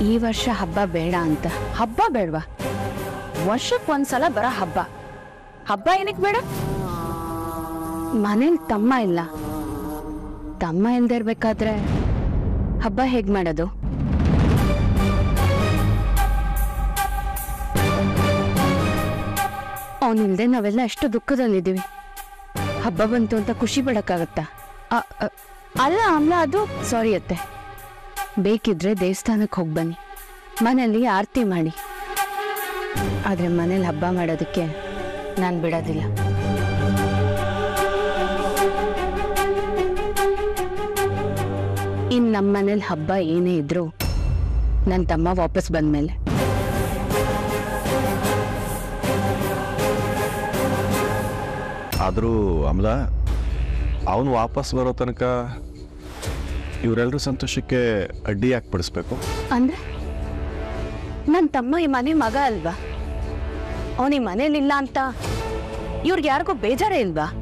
ಈ ವರ್ಷ ಹಬ್ಬ ಬೇಡ ಅಂತ ಹಬ್ಬ ಬೇಡವಾ ವರ್ಷಕ್ಕೆ ಒಂದ್ಸಲ ಬರೋ ಹಬ್ಬ ಹಬ್ಬ ಏನಕ್ಕೆ ಬೇಡ ಮನೇಲಿ ತಮ್ಮ ಇಲ್ಲ ತಮ್ಮ ಇಲ್ದೇ ಇರ್ಬೇಕಾದ್ರೆ ಹಬ್ಬ ಹೇಗ್ ಮಾಡೋದು ಅವನಿಲ್ದೆ ನಾವೆಲ್ಲ ಎಷ್ಟು ದುಃಖದಲ್ಲಿದ್ದೀವಿ ಹಬ್ಬ ಬಂತು ಅಂತ ಖುಷಿ ಪಡಕ್ಕಾಗತ್ತಾ ಅ- ಅ- ಅಲ್ಲ ಅಲ್ಲ ಅದು ಸಾರಿ ಅತ್ತೆ ಬೇಕಿದ್ರೆ ದೇವಸ್ಥಾನಕ್ಕೆ ಹೋಗಿ ಬನ್ನಿ ಮನೇಲಿ ಆರತಿ ಮಾಡಿ ಆದ್ರೆ ಮನೇಲಿ ಹಬ್ಬ ಮಾಡೋದಕ್ಕೆ ನಾನು ಬಿಡೋದಿಲ್ಲ ಇನ್ ನಮ್ಮ ಮನೇಲಿ ಹಬ್ಬ ಏನೇ ಇದ್ರು ನನ್ನ ತಮ್ಮ ವಾಪಸ್ ಬಂದ್ಮೇಲೆ ಆದರೂ ಅಮಲ ಅವನು ವಾಪಸ್ ಬರೋ ತನಕ ಇವರೆಲ್ಲರ ಸಂತೋಷಕ್ಕೆ ಅಡ್ಡಿ ಯಾಕೆ ಪಡಿಸ್ಬೇಕು ಅಂದ್ರೆ ನನ್ನ ತಮ್ಮ ಈ ಮನೆ ಮಗ ಅಲ್ವಾ ಅವನ ಈ ಮನೇಲಿಲ್ಲ ಅಂತ ಇವ್ರಿಗೆ ಯಾರಿಗೂ ಬೇಜಾರೇ ಇಲ್ವಾ